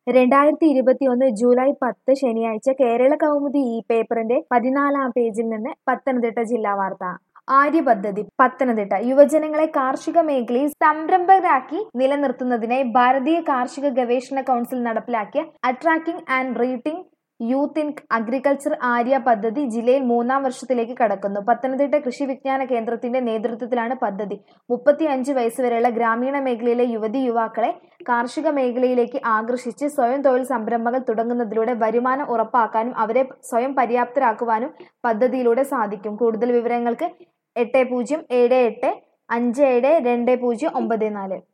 രണ്ടായിരത്തി ഇരുപത്തിയൊന്ന് ജൂലൈ പത്ത് ശനിയാഴ്ച കേരള കൗമുദി ഈ പേപ്പറിന്റെ പതിനാലാം പേജിൽ നിന്ന് പത്തനംതിട്ട ജില്ലാ വാർത്ത ആര്യ പദ്ധതി പത്തനംതിട്ട യുവജനങ്ങളെ കാർഷിക മേഖലയിൽ സംരംഭകരാക്കി നിലനിർത്തുന്നതിനായി ഭാരതീയ കാർഷിക ഗവേഷണ കൗൺസിൽ നടപ്പിലാക്കിയ attracting and retaining youth in agriculture Arya പദ്ധതി ജില്ലയിൽ മൂന്നാം വർഷത്തിലേക്ക് കടക്കുന്നു പത്തനംതിട്ട കൃഷി വിജ്ഞാന കേന്ദ്രത്തിന്റെ നേതൃത്വത്തിലാണ് പദ്ധതി മുപ്പത്തി അഞ്ച് വയസ്സുവരെയുള്ള ഗ്രാമീണ മേഖലയിലെ യുവതി യുവാക്കളെ കാർഷിക മേഖലയിലേക്ക് ആകർഷിച്ച് സ്വയം തൊഴിൽ സംരംഭങ്ങൾ തുടങ്ങുന്നതിലൂടെ വരുമാനം ഉറപ്പാക്കാനും അവരെ സ്വയം പര്യാപ്തരാക്കുവാനും പദ്ധതിയിലൂടെ സാധിക്കും കൂടുതൽ വിവരങ്ങൾക്ക് എട്ട് പൂജ്യം ഏഴ് എട്ട് അഞ്ച് ഏഴ് രണ്ട് പൂജ്യം ഒമ്പത് നാല്